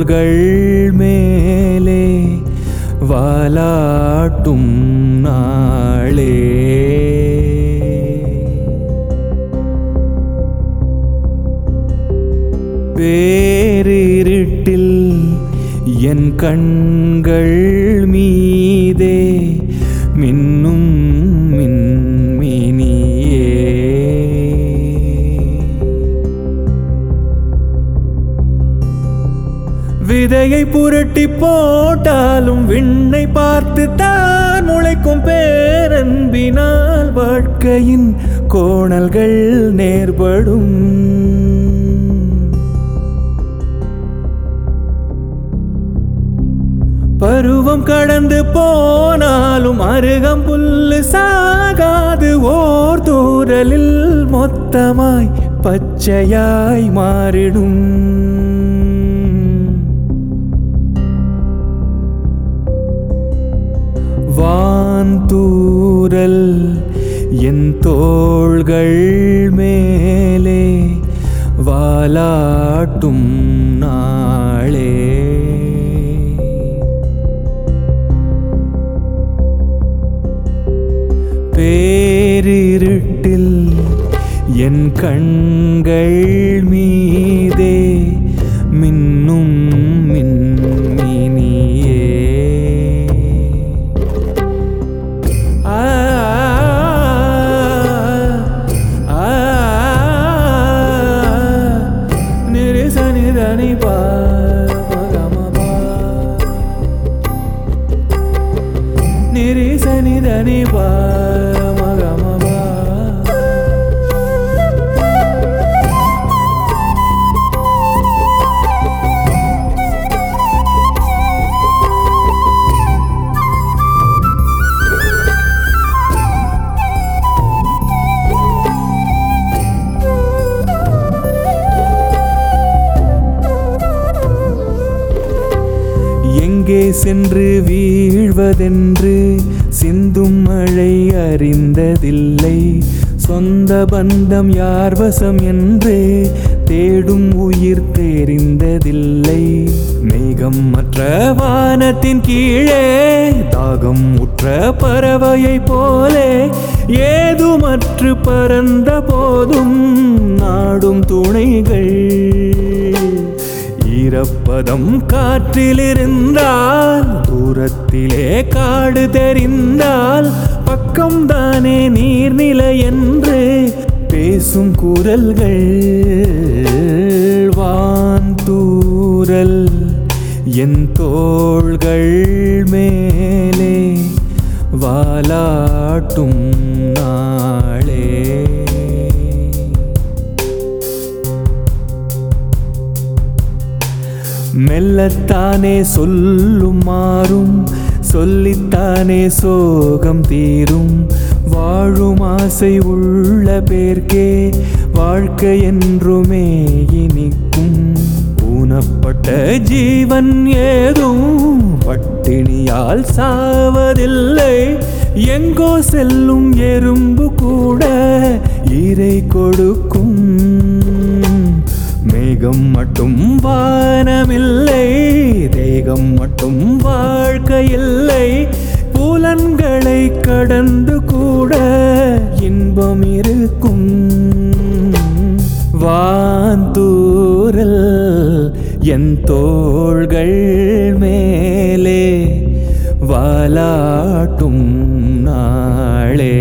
தோள்கள் மேலே வாலாட்டும் நாளே பேரிருட்டில் என் கண்கள் மீதே மின்னும் மின்மினியே விதையை புரட்டி போட்டாலும் விண்ணை பார்த்து தான் முளைக்கும் பேரன்பினால் வாழ்க்கையின் கோணல்கள் நேர்படும் பருவம் கடந்து போனாலும் அருகம் புல்லு சாகாது ஓர் தூரலில் மொத்தமாய் பச்சையாய் மாறிடும் வான்தூரல் என் தோள்கள் மேலே வாலாட்டும் நாளே பேரிருட்டில் என் கண்கள் மீதே மின்னும் மின்மினியே ஆ ஆ நிரிசனிதனி பா மகமபா நிரிசனிதனி பா மகமபா எங்கே சென்று வீழ்வதென்று சிந்தும் மழை அறிந்ததில்லை சொந்த பந்தம் யார் வசம் என்று தேடும் உயிர் தெரிந்ததில்லை மேகம் மற்ற வானத்தின் கீழே தாகம் உற்ற பறவையை போலே ஏதுமற்று பறந்த போதும் நாடும் துணைகள் ஈரப்பதம் காற்றில் இருந்தால் தூரத்திலே காடு தெரிந்தால் பக்கம்தானே நீர்நிலை என்று பேசும் குரல்கள் வான்தூரல் என் தோள்கள் மேலே வாலாட்டும் நாளே மெல்லத்தானே சொல்லும் மாறும் சொல்லித்தானே சோகம் தீரும் வாழும் ஆசை உள்ள பேர்க்கே வாழ்க்கை என்றுமே இனிக்கும் ஊனப்பட்ட ஜீவன் ஏதும் பட்டினியால் சாவதில்லை எங்கோ செல்லும் எறும்பு கூட இறை கொடுக்கும் மேகம் மட்டும் வானமில்லை தேகம் மட்டும் வாழ்க்கையில்லை புலன்களை கடந்து கூட இன்பம் இருக்கும் வாந்தூரல் என் தோள்கள் மேலே வாலாட்டும் நாளே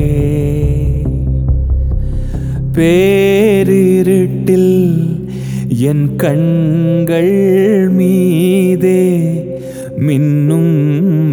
பேரிருட்டில் என் கண்கள் மீதே மின்னும்